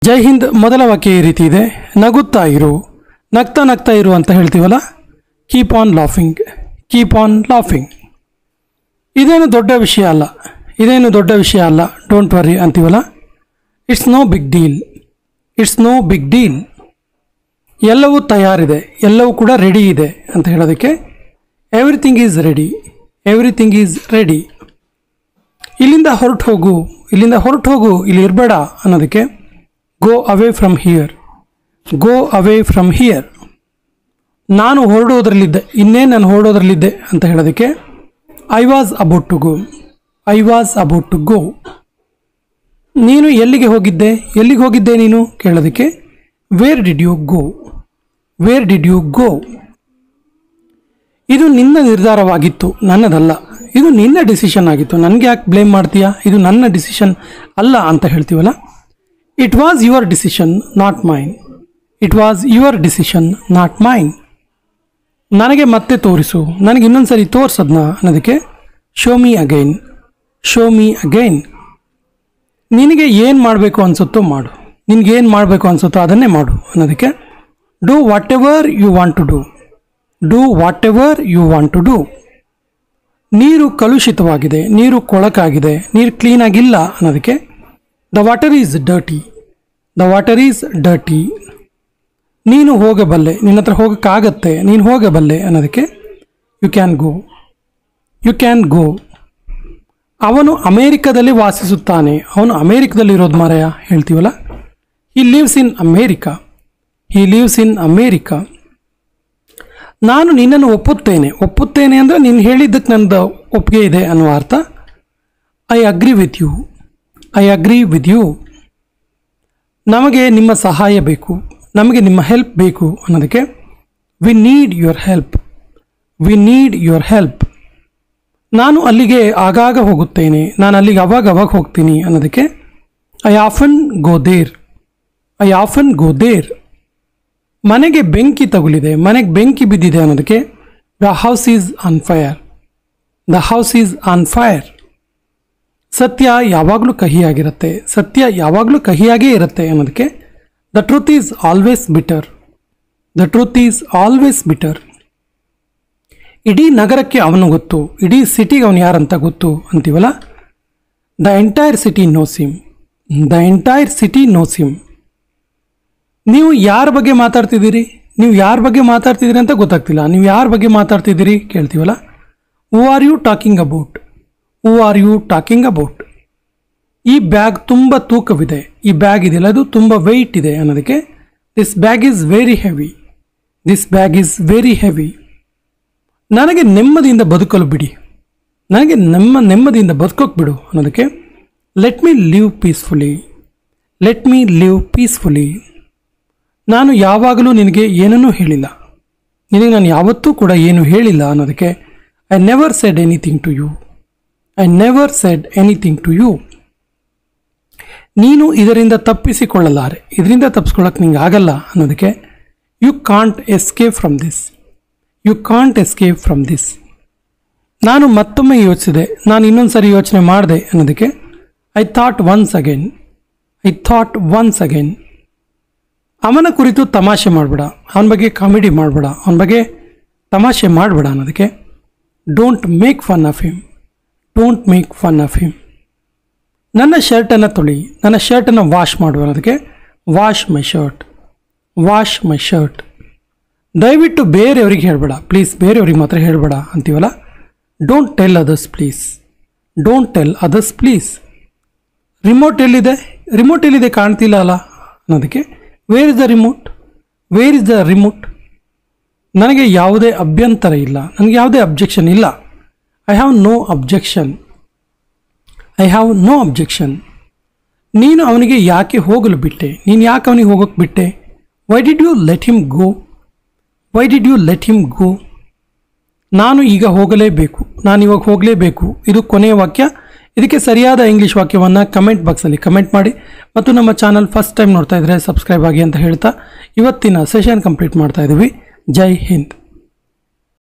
ಜೈ ಹಿಂದ್ ಮೊದಲ ವಾಕ್ಯ ಈ ರೀತಿ ಇದೆ ನಗುತ್ತಾ ಇರು ನಗ್ತಾ ನಗ್ತಾ ಇರು ಅಂತ ಹೇಳ್ತೀವಲ್ಲ keep on laughing keep on laughing ಇದೇನು ದೊಡ್ಡ ವಿಷಯ ಅಲ್ಲ ಇದೇನು ದೊಡ್ಡ ವಿಷಯ ಅಲ್ಲ ಡೋಂಟ್ ವರಿ ಅಂತೀವಲ್ಲ it's no big deal it's no big deal ಎಲ್ಲವೂ ತಯಾರಿದೆ ಎಲ್ಲವೂ ಕೂಡ ರೆಡಿ ಇದೆ ಅಂತ ಹೇಳೋದಕ್ಕೆ everything is ready everything is ready ಇಲ್ಲಿಂದ ಹೊರಟು ಹೋಗು ಇಲ್ಲಿಂದ ಹೊರಟು ಹೋಗು ಇಲ್ಲಿ ಇರಬೇಡ ಅನ್ನೋದಕ್ಕೆ go away from here go away from here ನಾನು ಹೊರಡೋದ್ರಲ್ಲಿದ್ದೆ ಇನ್ನೇ ನಾನು ಹೊರಡೋದ್ರಲ್ಲಿದ್ದೆ ಅಂತ ಹೇಳೋದಕ್ಕೆ I was about to go I was about to go ನೀನು ಎಲ್ಲಿಗೆ ಹೋಗಿದ್ದೆ ಎಲ್ಲಿಗೆ ಹೋಗಿದ್ದೆ ನೀನು ಕೇಳೋದಕ್ಕೆ where did you go where did you go ಇದು ನಿನ್ನ ನಿರ್ಧಾರವಾಗಿತ್ತು ನನ್ನದಲ್ಲ ಇದು ನಿನ್ನ ಡಿಸಿಷನ್ ಆಗಿತ್ತು ನನಗೆ ಯಾಕೆ ಬ್ಲೇಮ್ ಮಾಡ್ತೀಯಾ ಇದು ನನ್ನ ಡಿಸಿಷನ್ ಅಲ್ಲ ಅಂತ ಹೇಳ್ತೀವಲ್ಲ it was your decision not mine it was your decision not mine ನನಗೆ ಮತ್ತೆ ತೋರಿಸು ನನಗೆ ಇನ್ನೊಂದು ಸರಿ ತೋರ್ಸದ್ನ ಅನ್ನೋದಕ್ಕೆ show me again show me again ನಿನಗೆ ಏನು ಮಾಡಬೇಕು ಅನಿಸುತ್ತೋ ಮಾಡು ನಿನಗೆ ಏನು ಮಾಡಬೇಕು ಅನಿಸುತ್ತೋ ಅದನ್ನೇ ಮಾಡು ಅನ್ನೋದಕ್ಕೆ do whatever you want to do do whatever you want to do ನೀರು ಕಲುಷಿತವಾಗಿದೆ ನೀರು ಕೊಳಕಾಗಿದೆ ನೀರು ಕ್ಲೀನಾಗಿಲ್ಲ ಅನ್ನೋದಕ್ಕೆ the water is dirty the water is dirty ನೀನು ಹೋಗಬಲ್ಲೆ ನಿನ್ನ ಹತ್ರ ಹೋಗೋಕ್ಕಾಗತ್ತೆ ನೀನು ಹೋಗಬಲ್ಲೆ ಅನ್ನೋದಕ್ಕೆ you can go you can go ಅವನು ಅಮೇರಿಕದಲ್ಲಿ ವಾಸಿಸುತ್ತಾನೆ ಅವನು ಅಮೇರಿಕದಲ್ಲಿ ಇರೋದು ಮಾರಾಯ ಹೇಳ್ತೀವಲ್ಲ he lives in America he lives in America ನಾನು ನಿನ್ನನ್ನು ಒಪ್ಪುತ್ತೇನೆ ಒಪ್ಪುತ್ತೇನೆ ಅಂದರೆ ನೀನು ಹೇಳಿದ್ದಕ್ಕೆ ನಂದು ಒಪ್ಪಿಗೆ ಇದೆ ಅನ್ನುವ ಅರ್ಥ I agree with you I agree with you ನಮಗೆ ನಿಮ್ಮ ಸಹಾಯ ಬೇಕು ನಮಗೆ ನಿಮ್ಮ ಹೆಲ್ಪ್ ಬೇಕು ಅನ್ನೋದಕ್ಕೆ we need your help we need your help ನಾನು ಅಲ್ಲಿಗೆ ಆಗಾಗ ಹೋಗುತ್ತೇನೆ ನಾನು ಅಲ್ಲಿಗೆ ಅವಾಗ ಅವಾಗ ಹೋಗ್ತೀನಿ ಅನ್ನೋದಕ್ಕೆ I often go there I often go there ಮನೆಗೆ ಬೆಂಕಿ ತಗುಲಿದೆ ಮನೆಗೆ ಬೆಂಕಿ ಬಿದ್ದಿದೆ ಅನ್ನೋದಕ್ಕೆ the house is on fire the house is on fire ಸತ್ಯ ಯಾವಾಗಲೂ ಕಹಿಯಾಗಿರುತ್ತೆ ಸತ್ಯ ಯಾವಾಗಲೂ ಕಹಿಯಾಗೇ ಇರುತ್ತೆ ಅನ್ನೋದಕ್ಕೆ the truth is always bitter the truth is always bitter ಇಡೀ ನಗರಕ್ಕೆ ಅವನು ಗೊತ್ತು ಇಡೀ ಸಿಟಿಗೆ ಅವನು ಯಾರಂತ ಗೊತ್ತು ಅಂತೀವಲ್ಲ the entire city knows him the entire city knows him ನೀವು ಯಾರ ಬಗ್ಗೆ ಮಾತಾಡ್ತಿದ್ದೀರಿ ನೀವು ಯಾರ ಬಗ್ಗೆ ಮಾತಾಡ್ತಿದ್ದೀರಿ ಅಂತ ಗೊತ್ತಾಗ್ತಿಲ್ಲ ನೀವು ಯಾರ ಬಗ್ಗೆ ಮಾತಾಡ್ತಿದ್ದೀರಿ ಕೇಳ್ತೀವಲ್ಲ who are you talking about who are you talking about ಈ ಬ್ಯಾಗ್ ತುಂಬ ತೂಕವಿದೆ ಈ ಬ್ಯಾಗ್ ಇದೆಯಲ್ಲ ಅದು ತುಂಬ ವೆಯ್ಟ್ ಇದೆ ಅನ್ನೋದಕ್ಕೆ this bag is very heavy this bag is very heavy ನನಗೆ ನೆಮ್ಮದಿಯಿಂದ ಬದುಕಲು ಬಿಡಿ ನನಗೆ ನಮ್ಮ ನೆಮ್ಮದಿಯಿಂದ ಬದುಕೋಕೆ ಬಿಡು ಅನ್ನೋದಕ್ಕೆ let me live peacefully let me live peacefully ನಾನು ಯಾವಾಗಲೂ ನಿನಗೆ ಏನನ್ನೂ ಹೇಳಿಲ್ಲ ನಿನಗೆ ನಾನು ಯಾವತ್ತೂ ಕೂಡ ಏನು ಹೇಳಿಲ್ಲ ಅನ್ನೋದಕ್ಕೆ I never said anything to you I never said anything to you ನೀನು ಇದರಿಂದ ತಪ್ಪಿಸಿಕೊಳ್ಳಲಾರೆ ಇದರಿಂದ ತಪ್ಪಿಸ್ಕೊಳ್ಳೋಕೆ ನಿಂಗೆ ಆಗಲ್ಲ ಅನ್ನೋದಕ್ಕೆ you can't escape from this you can't escape from this ನಾನು ಮತ್ತೊಮ್ಮೆ ಯೋಚಿಸಿದೆ ನಾನು ಇನ್ನೊಂದು ಸರಿ ಯೋಚನೆ ಮಾಡಿದೆ ಅನ್ನೋದಕ್ಕೆ I thought once again I thought once again ಅವನ ಕುರಿತು ತಮಾಷೆ ಮಾಡಬೇಡ ಅವನ ಬಗ್ಗೆ ಕಾಮಿಡಿ ಮಾಡಬೇಡ ಅವನ ಬಗ್ಗೆ ತಮಾಷೆ ಮಾಡಬೇಡ ಅನ್ನೋದಕ್ಕೆ don't make fun of him don't make fun of him ನನ್ನ ಶರ್ಟನ್ನು ತೊಳಿ ನನ್ನ ಶರ್ಟನ್ನು ವಾಶ್ ಮಾಡು ಅನ್ನೋದಕ್ಕೆ wash my shirt wash my shirt ದಯವಿಟ್ಟು ಬೇರೆಯವ್ರಿಗೆ ಹೇಳಬೇಡ ಪ್ಲೀಸ್ ಬೇರೆಯವ್ರಿಗೆ ಮಾತ್ರ ಹೇಳಬೇಡ ಅಂತೀವಲ್ಲ don't tell others please don't tell others please remote ಎಲ್ಲಿದೆ ರಿಮೋಟ್ ಎಲ್ಲಿದೆ ಕಾಣ್ತಿಲ್ಲ ಅಲ್ಲ ಅನ್ನೋದಕ್ಕೆ where is the remote where is the remote ನನಗೆ ಯಾವುದೇ ಅಭ್ಯಂತರ ಇಲ್ಲ ನನಗೆ ಯಾವುದೇ ಅಬ್ಜೆಕ್ಷನ್ ಇಲ್ಲ I have no objection I have no objection ನೀನು ಅವನಿಗೆ ಯಾಕೆ ಹೋಗಲು ಬಿಟ್ಟೆ ನೀನು ಯಾಕೆ ಅವನಿಗೆ ಹೋಗೋಕ್ಕೆ ಬಿಟ್ಟೆ why did you let him go why did you let him go ನಾನು ಈಗ ಹೋಗಲೇಬೇಕು ನಾನು ಇವಾಗ ಹೋಗಲೇಬೇಕು ಇದು ಕೊನೆಯ ವಾಕ್ಯ ಇದಕ್ಕೆ ಸರಿಯಾದ ಇಂಗ್ಲೀಷ್ ವಾಕ್ಯವನ್ನು ಕಮೆಂಟ್ ಬಾಕ್ಸಲ್ಲಿ ಕಮೆಂಟ್ ಮಾಡಿ ಮತ್ತು ನಮ್ಮ ಚಾನಲ್ ಫಸ್ಟ್ ಟೈಮ್ ನೋಡ್ತಾ ಇದ್ದರೆ ಸಬ್ಸ್ಕ್ರೈಬ್ ಆಗಿ ಅಂತ ಹೇಳ್ತಾ ಇವತ್ತಿನ ಸೆಷನ್ ಕಂಪ್ಲೀಟ್ ಮಾಡ್ತಾ ಇದ್ದೀವಿ ಜೈ ಹಿಂದ್